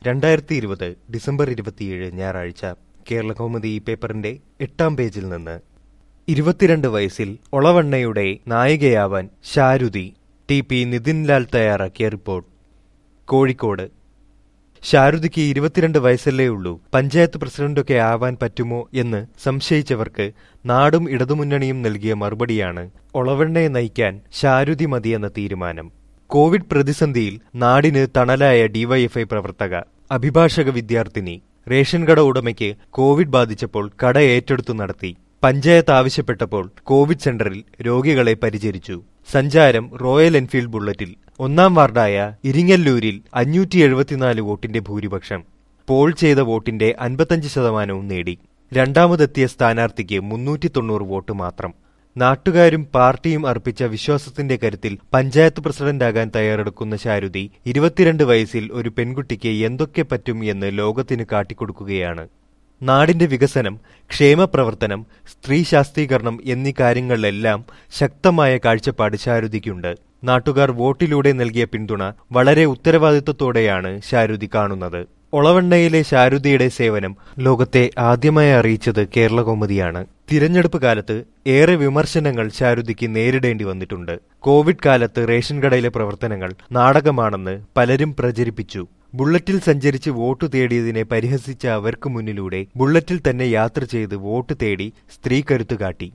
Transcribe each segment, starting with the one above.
രണ്ടായിരത്തി ഇരുപത് ഡിസംബർ ഇരുപത്തിയേഴ് ഞായറാഴ്ച കേരള കൗമുദി ഈ പേപ്പറിന്റെ എട്ടാം പേജിൽ നിന്ന് ഇരുപത്തിരണ്ട് വയസ്സിൽ ഒളവണ്ണയുടെ നായികയാവാൻ ശാരുതി ടി പി നിതിൻലാൽ തയ്യാറാക്കിയ റിപ്പോർട്ട് കോഴിക്കോട് ശാരുതിക്ക് ഇരുപത്തിരണ്ട് വയസ്സല്ലേ ഉള്ളൂ പഞ്ചായത്ത് പ്രസിഡന്റൊക്കെ ആവാൻ പറ്റുമോ എന്ന് സംശയിച്ചവർക്ക് നാടും ഇടതുമുന്നണിയും നൽകിയ മറുപടിയാണ് ഒളവണ്ണയെ നയിക്കാൻ ശാരുതി മതിയെന്ന തീരുമാനം കോവിഡ് പ്രതിസന്ധിയിൽ നാടിന് തണലായ ഡിവൈഎഫ്ഐ പ്രവർത്തക അഭിഭാഷക വിദ്യാർത്ഥിനി റേഷൻ കട ഉടമയ്ക്ക് കോവിഡ് ബാധിച്ചപ്പോൾ കട ഏറ്റെടുത്തു നടത്തി പഞ്ചായത്ത് ആവശ്യപ്പെട്ടപ്പോൾ കോവിഡ് സെന്ററിൽ രോഗികളെ പരിചരിച്ചു സഞ്ചാരം റോയൽ എൻഫീൽഡ് ബുള്ളറ്റിൽ ഒന്നാം വാർഡായ ഇരിങ്ങല്ലൂരിൽ അഞ്ഞൂറ്റി എഴുപത്തിനാല് വോട്ടിന്റെ ഭൂരിപക്ഷം പോൾ ചെയ്ത വോട്ടിന്റെ അൻപത്തഞ്ച് ശതമാനവും നേടി രണ്ടാമതെത്തിയ സ്ഥാനാർത്ഥിക്ക് മുന്നൂറ്റി തൊണ്ണൂറ് വോട്ട് മാത്രം നാട്ടുകാരും പാർട്ടിയും അർപ്പിച്ച വിശ്വാസത്തിന്റെ കരുത്തിൽ പഞ്ചായത്ത് പ്രസിഡന്റാകാൻ തയ്യാറെടുക്കുന്ന ശാരുതി ഇരുപത്തിരണ്ട് വയസ്സിൽ ഒരു പെൺകുട്ടിക്ക് എന്തൊക്കെ പറ്റും എന്ന് ലോകത്തിന് കാട്ടിക്കൊടുക്കുകയാണ് നാടിന്റെ വികസനം ക്ഷേമപ്രവർത്തനം സ്ത്രീ ശാസ്ത്രീകരണം എന്നീ കാര്യങ്ങളിലെല്ലാം ശക്തമായ കാഴ്ചപ്പാട് ശാരുതിക്കുണ്ട് നാട്ടുകാർ വോട്ടിലൂടെ നൽകിയ പിന്തുണ വളരെ ഉത്തരവാദിത്വത്തോടെയാണ് ശാരുതി കാണുന്നത് ഒളവണ്ണയിലെ ശാരുതിയുടെ സേവനം ലോകത്തെ ആദ്യമായി അറിയിച്ചത് കേരള കൗമുദിയാണ് തിരഞ്ഞെടുപ്പ് കാലത്ത് ഏറെ വിമർശനങ്ങൾ ശാരുതിക്ക് നേരിടേണ്ടി വന്നിട്ടുണ്ട് കോവിഡ് കാലത്ത് റേഷൻ കടയിലെ പ്രവർത്തനങ്ങൾ നാടകമാണെന്ന് പലരും പ്രചരിപ്പിച്ചു ബുള്ളറ്റിൽ സഞ്ചരിച്ച് വോട്ട് തേടിയതിനെ പരിഹസിച്ച അവർക്ക് മുന്നിലൂടെ ബുള്ളറ്റിൽ തന്നെ യാത്ര ചെയ്ത് വോട്ട് തേടി സ്ത്രീ കരുത്തു കാട്ടി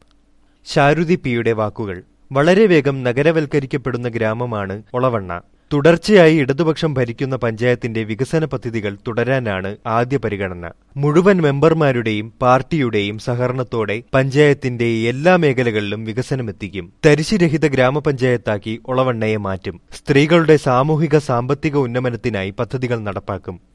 ശാരുതി പിയുടെ വാക്കുകൾ വളരെ വേഗം നഗരവൽക്കരിക്കപ്പെടുന്ന ഗ്രാമമാണ് ഒളവണ്ണ തുടർച്ചയായി ഇടതുപക്ഷം ഭരിക്കുന്ന പഞ്ചായത്തിന്റെ വികസന പദ്ധതികൾ തുടരാനാണ് ആദ്യ പരിഗണന മുഴുവൻ മെമ്പർമാരുടെയും പാർട്ടിയുടെയും സഹകരണത്തോടെ പഞ്ചായത്തിന്റെ എല്ലാ മേഖലകളിലും വികസനമെത്തിക്കും തരിശുരഹിത ഗ്രാമപഞ്ചായത്താക്കി ഒളവണ്ണയെ മാറ്റും സ്ത്രീകളുടെ സാമൂഹിക സാമ്പത്തിക ഉന്നമനത്തിനായി പദ്ധതികൾ നടപ്പാക്കും